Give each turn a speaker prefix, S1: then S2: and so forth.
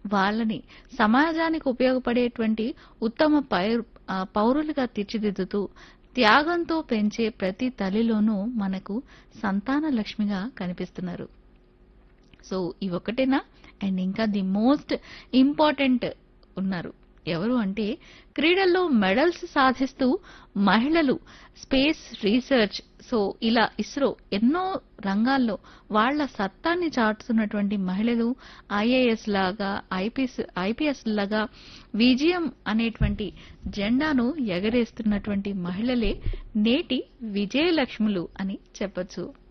S1: వాళ్ళని సమాజానికి ఉపయోగపడేటువంటి ఉత్తమ పౌర- ఆ, పౌరులుగా తీర్చిదిద్దుతూ త్యాగంతో పెంచే ప్రతి తల్లిలోనూ మనకు సంతాన లక్ష్మిగా కనిపిస్తున్నారు సో ఇవి ఒకటేనా అండ్ ఇంకా ది మోస్ట్ ఇంపార్టెంట్ ఉన్నారు ఎవరు అంటే క్రీడల్లో మెడల్స్ సాధిస్తూ మహిళలు స్పేస్ రీసెర్చ్ సో ఇలా ఇస్రో ఎన్నో రంగాల్లో వాళ్ళ సత్తాన్ని చాటుతున్నటువంటి మహిళలు ఐఏఎస్ లాగా ఐపీఎస్ ఐపీఎస్ లాగా విజయం అనేటువంటి జెండాను ఎగరేస్తున్నటువంటి మహిళలే నేటి విజయలక్ష్ములు అని చెప్పొచ్చు